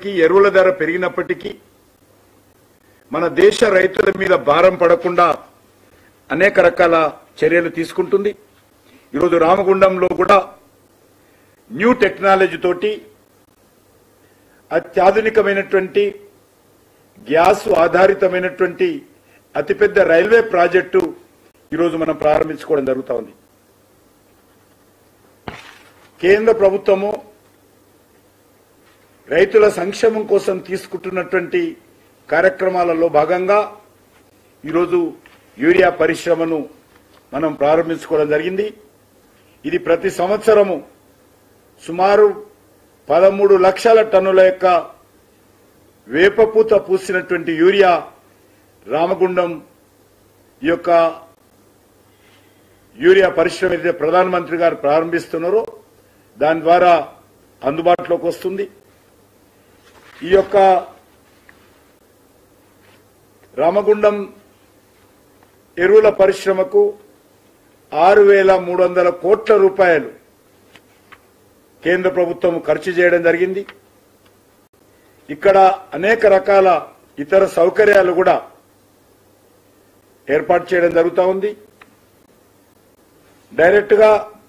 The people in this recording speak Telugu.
ఎరువుల ధర పెరిగినప్పటికీ మన దేశ రైతుల మీద భారం పడకుండా అనేక రకాల చర్యలు తీసుకుంటుంది ఈరోజు రామగుండంలో కూడా న్యూ టెక్నాలజీ తోటి అత్యాధునికమైనటువంటి గ్యాస్ ఆధారితమైనటువంటి అతిపెద్ద రైల్వే ప్రాజెక్టు ఈరోజు మనం ప్రారంభించుకోవడం జరుగుతా ఉంది కేంద్ర ప్రభుత్వము రైతుల సంక్షేమం కోసం తీసుకుంటున్నటువంటి కార్యక్రమాలలో భాగంగా ఈరోజు యూరియా పరిశ్రమను మనం ప్రారంభించుకోవడం జరిగింది ఇది ప్రతి సంవత్సరము సుమారు పదమూడు లక్షల టన్నుల యొక్క వేపపూత పూసినటువంటి యూరియా రామగుండం ఈ యొక్క యూరియా పరిశ్రమ ఏదైతే ప్రధానమంత్రి గారు ప్రారంభిస్తున్నారో దాని ద్వారా అందుబాటులోకి వస్తుంది ఈ యొక్క రామగుండం ఎరువుల పరిశ్రమకు ఆరు వేల మూడు వందల కోట్ల రూపాయలు కేంద్ర ప్రభుత్వం ఖర్చు చేయడం జరిగింది ఇక్కడ అనేక రకాల ఇతర సౌకర్యాలు కూడా ఏర్పాటు చేయడం జరుగుతూ ఉంది డైరెక్ట్ గా